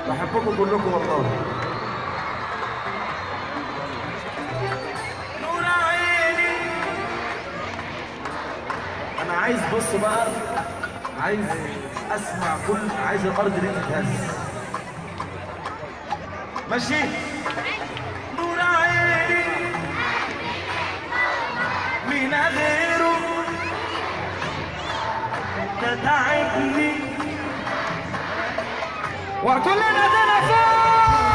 بحبكم كلكم والله نور عيني انا عايز بص بقى عايز اسمع كل عايز الارض دي تتهز ماشي نور عيني مين غيره تتعبني وكلنا تنفس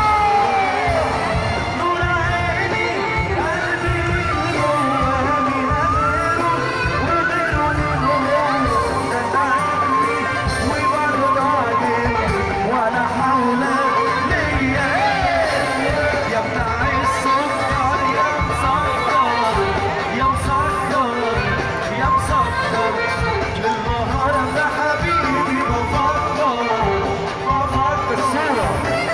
نور عيني قلبي جوا مين غيره وغيره لله تتعبني وبرضاك ولا حول ليا يا بتاع السكر يا مسكر يا مسكر يا مسكر النهارده حبيبي بفكر بفكر الصورة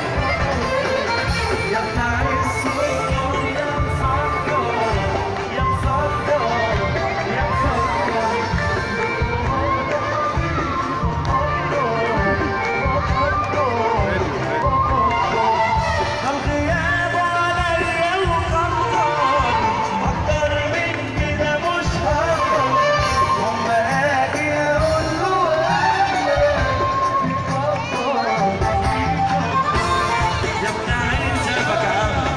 يا بتاع السكر يا مسكر يا مسكر يا مسكر الغياب عليا وخطر اكتر من كده مش هقدر وما اجي اقول له يا بتاع الشبكه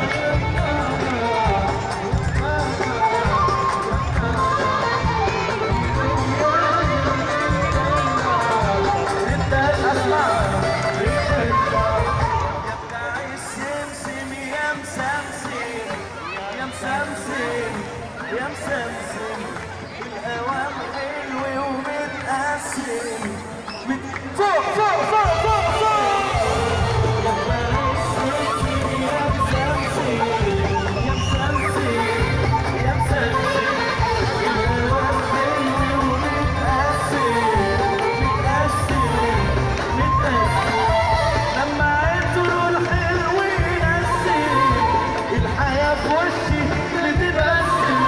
انت اسمع يا بتاع السمسم يا مسمسم يا مسمسم يا مسمسم الهوام حلو ومتقسم مت- فوق فوق فوق فوق فوق يا بتاع السمسم يا مسمسم يا مسمسم يا مسمسم الهوام حلو ومتقسم متقسم متقسم لما عطروا الحلو ينسي الحياة في وشي بتبسم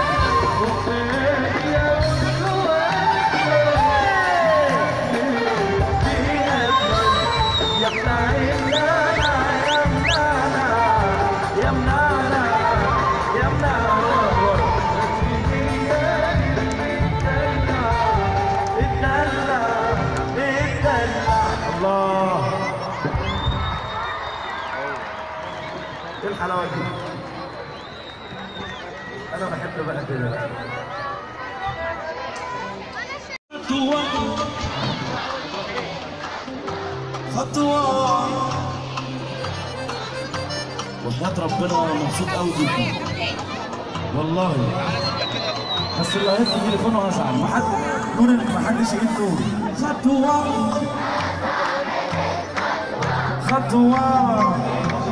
يا يا بتاع النانا يا منانا يا منانا يا منانا اتدلع اتدلع الله ايه الحلاوه دي انا بحب بقى كده خطوه خطوه وحياة ربنا مبسوط قوي جدا والله بس اللي هيدي تليفونه هزعل ما حد نور انك ما حدش يجيب نور خطوه خطوه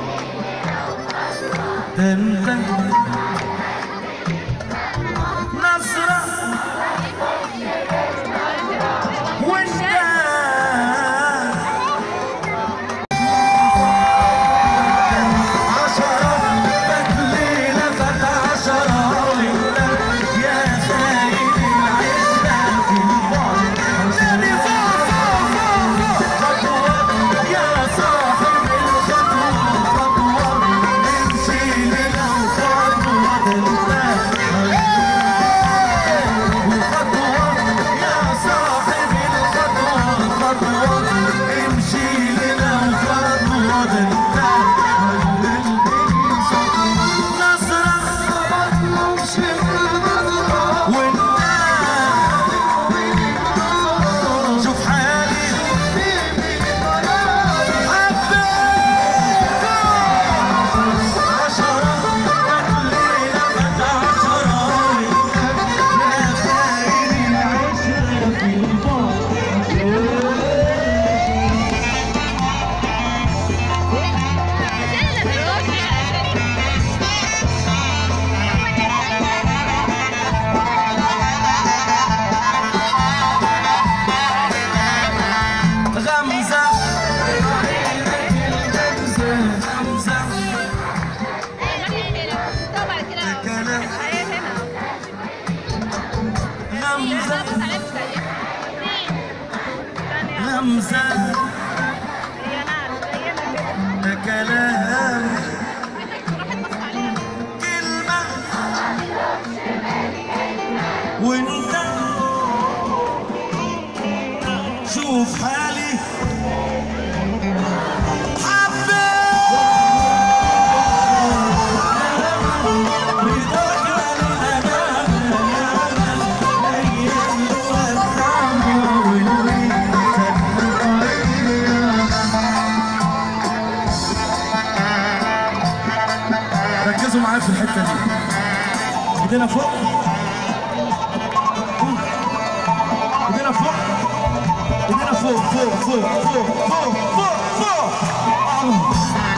تنتهي نصرة وانت عشرة بتليلة فات عشرة يا سيد العشرة في البعد نادي فوق فوق فوق فوق خطوة يا صاحب الخطوة خطوة نمشي للأوقات كلام كلمة وانت شوف حالي ركزوا معايا في الحته دي ايدينا فوق ايدينا فوق ايدينا فوق فوق فوق فوق فوق فوق فوق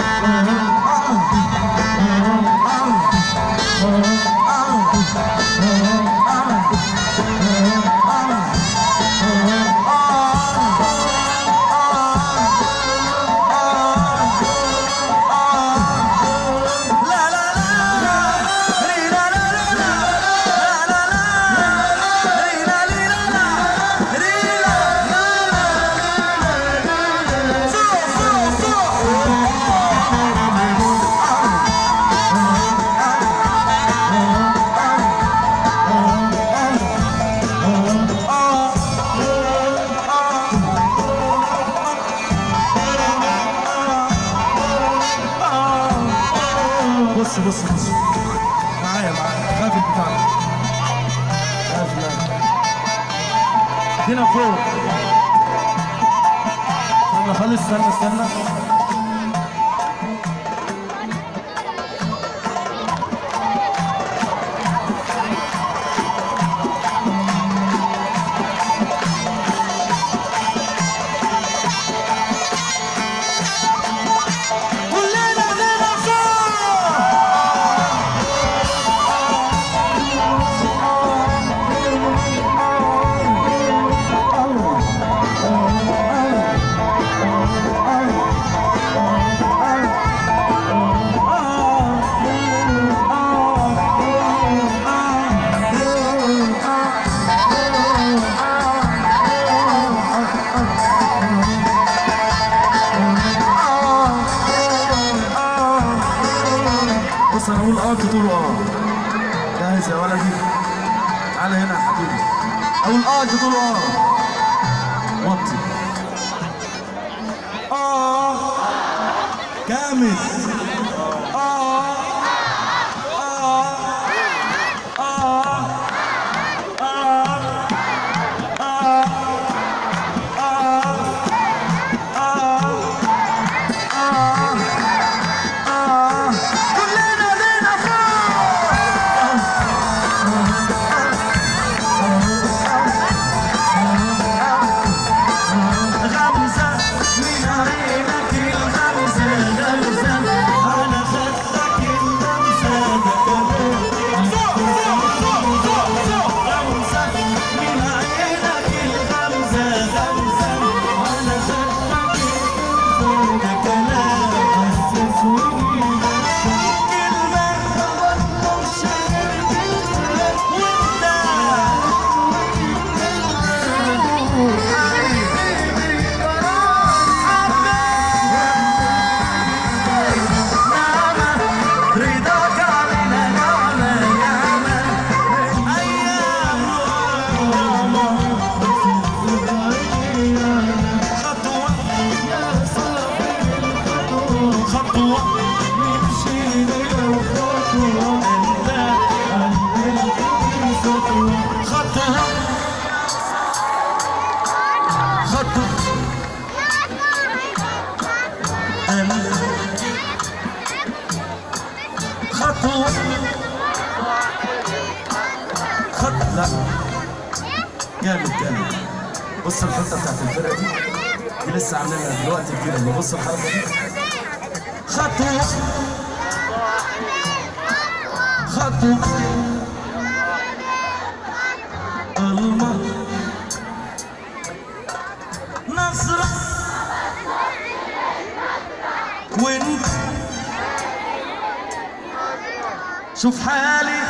لا لا لا ري لا لا لا لا لا لا ري لا ري لا لا ري لا لا لا فوق فوق فوق بص بص بص معايا معايا خاف البتاع خاف لا هنا فوق استنى خالص استنى استنى كلنا هنا فوق بص انا اقول اه تقول اه جاهز يا ولدي تعالى هنا يا حبيبي اقول اه انت تقول اه وطي اه جامد اه اه اه اه كلنا لينا فوق غمزة من عينك الغمزة غمزة على خدك الغمزة فوق فوق فوق فوق فوق غمزة من عينك الغمزة غمزة على خدك الغمزة ده كلام حسسوني كلمة مش وانت رضاك علينا نعمة نعمة أيام خطوة خطوة نمشي لو خطوة خطوة خطوة أنا خطوة خط لا جامد جامد بص الحته بتاعت الفرقه دي دي لسه عاملينها دلوقتي كده بص الحركه دي خطوة خطوة المر نصرة وانت شوف حالي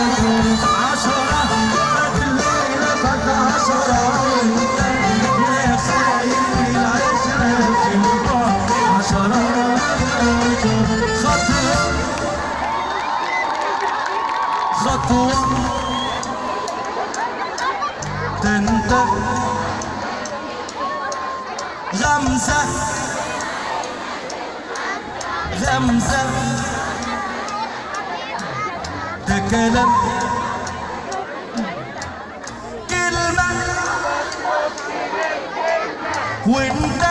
حبيت عشرة فات الليلة فات عشرة وانت وانت غمزة غمزة ده كلام كلمة وانت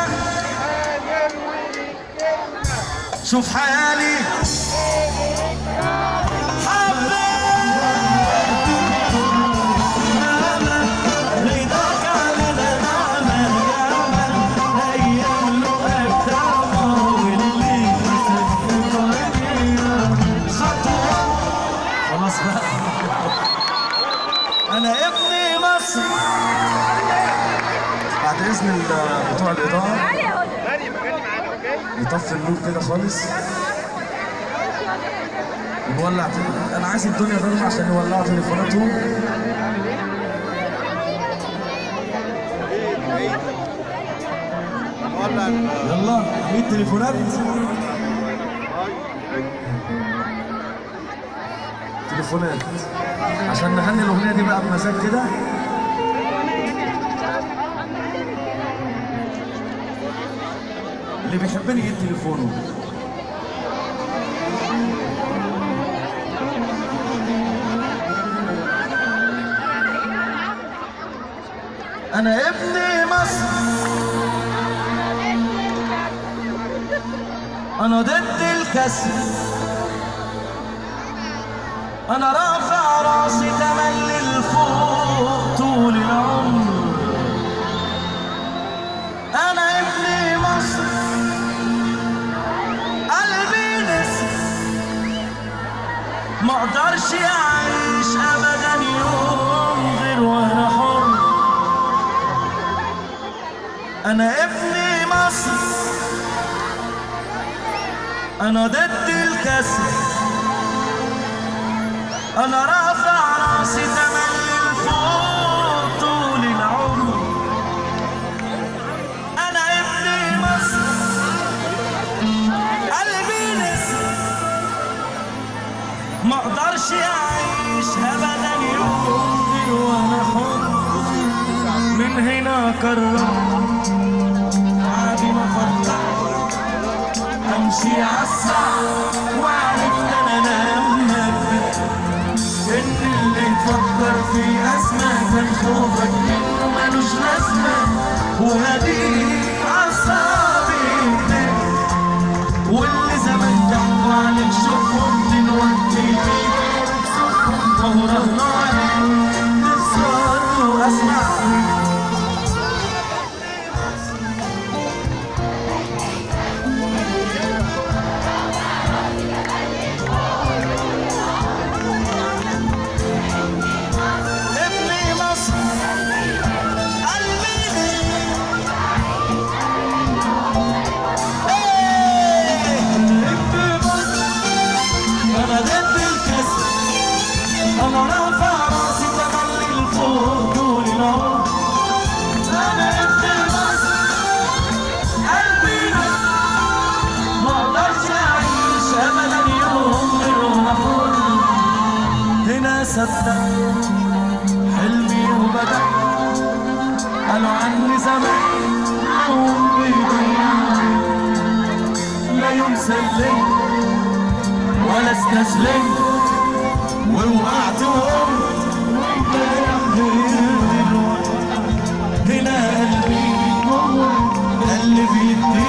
شوف حالي رضاك علينا نعمة نعمة أيام لقاك تعمى واللي خطوة خلاص بقى انا ابن مصر بعد اذن ال- بتوع الاضاءه نطفي النور كده خالص ونولع تل- انا عايز الدنيا ضلمه عشان يولعوا تليفوناتهم يلا مين تليفونات تليفونات عشان نغني الاغنيه دي بقى بمزاج كده اللي بيحبني يجيب تليفونه انا ابن مصر انا ضد الكسر انا رافع راسي تملي لفوق طول العمر انا ابن مصر قلبي نسر ما اقدرش اعيش ابدا يوم غير وانا حر انا ابن مصر انا ضد الكسر انا رافع راسي تملي لفوق طول العمر انا ابن مصر قلبي نسر ما اقدرش اعيش ابدا يوم غير وانا حر من هنا قررت عادي ما فكرت امشي عالصعب وعرفت انا لما كبرت ان اللي تفكر في ازمه كان خوفك منه ملوش لازمه وهديك عصابي واللي زمان ضحكوا عليك شوفهم دلوقتي بيجيبك صفهم وهو رهنا عليك تخسر واسمع ابن مصر قلبي انا ضد الكسر انا رافع راسي تملي لفوق طول العمر انا ابن مصر قلبي ما اقدرش اعيش ابدا يوم غير وانا حر هنا صدقت حلمي وبدأت قالوا عني زمان عم بيضيع لا يوم سلمت ولا استسلمت ووقعت وقمت وامبارح غير دلوقتي هنا قلبي ده اللي بيدي